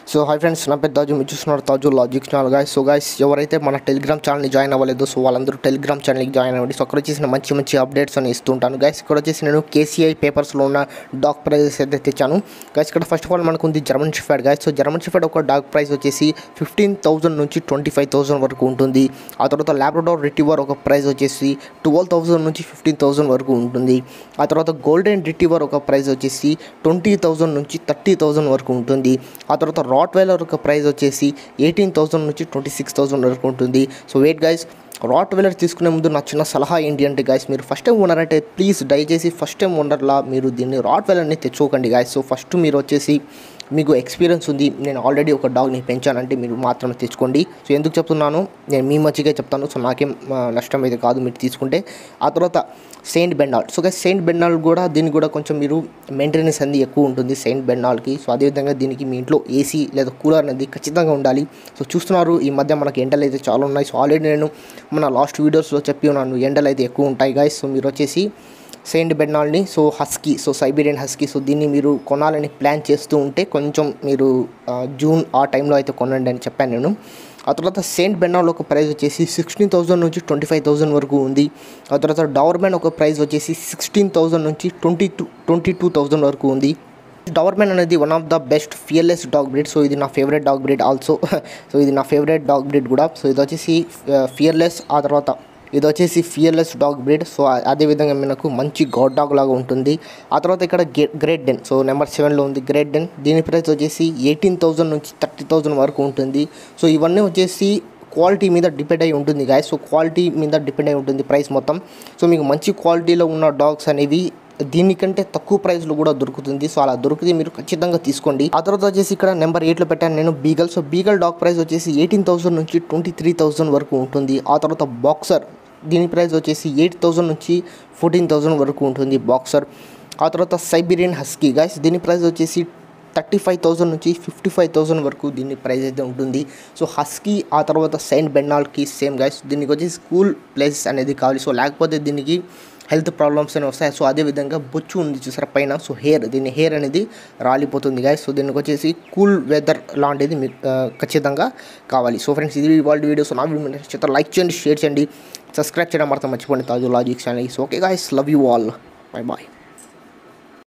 so hi friends నా పెద్ద తాజు మీరు చూస్తున్నారు Taju logic channel guys so guys ఎవరైతే మన టెలిగ్రామ్ ఛానల్ని జాయిన్ అవ్వలేదో సో వాళ్ళందరూ టెలిగ్రామ్ ఛానల్కి జాయిన్ అవ్వండి సో అక్కడ వచ్చేసిన మంచి మంచి అప్డేట్స్ అని ఇస్తుంటాను గైస్ ఇక్కడ వచ్చేసి నేను కేసీఐ పేపర్స్లో ఉన్న డాక్ ప్రైజెస్ అయితే తెచ్చాను గైస్ ఇక్కడ ఫస్ట్ ఆఫ్ ఆల్ మనకు ఉంది German shepherd guys so German shepherd ఒక డాగ్ ప్రైస్ వచ్చేసి ఫిఫ్టీన్ థౌసండ్ నుంచి ట్వంటీ ఫైవ్ థౌసండ్ వరకు ఉంటుంది ఆ తర్వాత ల్యాబ్రడోర్ రిట్రీవర్ ఒక ప్రైస్ వచ్చేసి ట్వెల్వ్ థౌసండ్ నుంచి ఫిఫ్టీన్ థౌసండ్ వరకు ఉంటుంది ఆ తర్వాత గోల్డెన్ రిట్రీవర్ ఒక ప్రైస్ వచ్చేసి ట్వంటీ థౌసండ్ నుంచి థర్టీ థౌసండ్ వరకు ఉంటుంది ఆ తర్వాత రాట్ వైలర్ ఒక ప్రైస్ వచ్చేసి ఎయిటీన్ థౌసండ్ నుంచి ట్వంటీ సిక్స్ థౌసండ్ వరకు ఉంటుంది సో వెయిట్ గైస్ రాట్ వైలర్ తీసుకునే ముందు నా చిన్న సలహా ఏంటి అంటే గైస్ మీరు ఫస్ట్ టైం ఉన్నారంటే ప్లీజ్ దయచేసి ఫస్ట్ టైం ఉండర్లా మీరు దీన్ని రాట్ వైలర్ని తెచ్చుకోకండి గైస్ సో ఫస్ట్ మీరు వచ్చేసి మీకు ఎక్స్పీరియన్స్ ఉంది నేను ఆల్రెడీ ఒక డాగ్ని పెంచానంటే మీరు మాత్రమే తెచ్చుకోండి సో ఎందుకు చెప్తున్నాను నేను మీ మంచిగా చెప్తాను సో నాకేం ఆ, నష్టం అయితే కాదు మీరు తీసుకుంటే ఆ తర్వాత సెయింట్ బెండాల్ సో గైస్ సెయింట్ బెండాల్ కూడా దీనికి కూడా కొంచెం మీరు మెయింటెనెన్స్ అనేది ఎక్కువ ఉంటుంది సెయింట్ బెండాల్కి సో అదేవిధంగా దీనికి మీ ఇంట్లో ఏసీ లేదా కూలర్ అనేది ఖచ్చితంగా ఉండాలి సో చూస్తున్నారు ఈ మధ్య మనకి ఎండలు అయితే చాలా ఉన్నాయి సో ఆల్రెడీ నేను మన లాస్ట్ వీడియోస్లో చెప్పి ఉన్నాను ఎండలు అయితే ఎక్కువ ఉంటాయి గాయస్ సో మీరు వచ్చేసి సెయింట్ బెర్నాల్ని so husky so Siberian husky so దీన్ని మీరు కొనాలని ప్లాన్ చేస్తూ ఉంటే కొంచెం మీరు ఆ, జూన్ ఆ టైంలో అయితే కొనండి అని చెప్పాను నేను ఆ తర్వాత సెయింట్ బెర్నాల్ ఒక ప్రైస్ వచ్చేసి సిక్స్టీన్ థౌసండ్ నుంచి ట్వంటీ ఫైవ్ థౌసండ్ వరకు ఉంది ఆ తర్వాత డవర్మెన్ ఒక ప్రైస్ వచ్చేసి సిక్స్టీన్ థౌసండ్ నుంచి twenty two twenty two thousand వరకు ఉంది డవర్మెన్ అనేది one of the best fearless dog breed so ఇది నా favourite dog breed also so ఇది నా ఫేవరెట్ డాగ్ బ్రీడ్ కూడా సో ఇది వచ్చేసి ఫియర్లెస్ ఆ తర్వాత ఇది వచ్చేసి ఫియర్లెస్ డాగ్ బ్రీడ్ సో ఆ- అదేవిధంగా మనకు మంచి గాడ్ డాగ్ లాగా ఉంటుంది ఆ తర్వాత ఇక్కడ గే- గ్రేట్ డెన్ సో నెంబర్ సెవెన్లో ఉంది గ్రేట్ డెన్ దీని ప్రైస్ వచ్చేసి ఎయిటీన్ థౌజండ్ నుంచి థర్టీ థౌజండ్ వరకు ఉంటుంది సో ఇవన్నీ వచ్చేసి క్వాలిటీ మీద డిపెండ్ అయి ఉంటుంది గాయ సో క్వాలిటీ మీద డిపెండ్ అయి ఉంటుంది ప్రైస్ మొత్తం సో మీకు మంచి క్వాలిటీలో ఉన్న డాగ్స్ అనేవి దీనికంటే తక్కువ ప్రైస్లో కూడా దొరుకుతుంది సో అలా దొరికితే మీరు ఖచ్చితంగా తీసుకోండి ఆ తర్వాత వచ్చేసి ఇక్కడ నెంబర్ ఎయిట్లో పెట్టాను నేను beagle so beagle dog price వచ్చేసి ఎయిటీన్ థౌసండ్ నుంచి ట్వంటీ త్రీ థౌసండ్ వరకు ఉంటుంది ఆ తర్వాత బాక్సర్ దీని ప్రైస్ వచ్చేసి ఎయిట్ థౌసండ్ నుంచి ఫోర్టీన్ థౌసండ్ వరకు ఉంటుంది బాక్సర్ ఆ తర్వాత సైబీరియన్ హస్కీ గాయస్ దీని ప్రైస్ వచ్చేసి థర్టీ ఫైవ్ థౌసండ్ నుంచి ఫిఫ్టీ ఫైవ్ థౌసండ్ వరకు దీని ప్రైస్ అయితే ఉంటుంది సో హస్కీ ఆ తర్వాత సెయింట్ బెన్నాల్కి సేమ్ గైస్ దీనికి వచ్చి స్కూల్ ప్లేసెస్ అనేది కావాలి సో లేకపోతే దీనికి హెల్త్ ప్రాబ్లమ్స్ అనేవి వస్తాయి సో అదేవిధంగా బొచ్చు ఉంది చూసారా పైన సో హెయిర్ దీని హెయిర్ అనేది రాలిపోతుంది గాయస్ సో దీనికి వచ్చేసి కూల్ వెదర్ లాంటిది మీకు ఆ, ఖచ్చితంగా కావాలి సో ఫ్రెండ్స్ ఇది వాళ్ళ వీడియోస్ నా వీడియో నచ్చితే లైక్ చేయండి షేర్ చేయండి సబ్స్క్రైబ్ చేయడం మాత్రం మర్చిపోండి Taju logic channel so okay guys love you all bye bye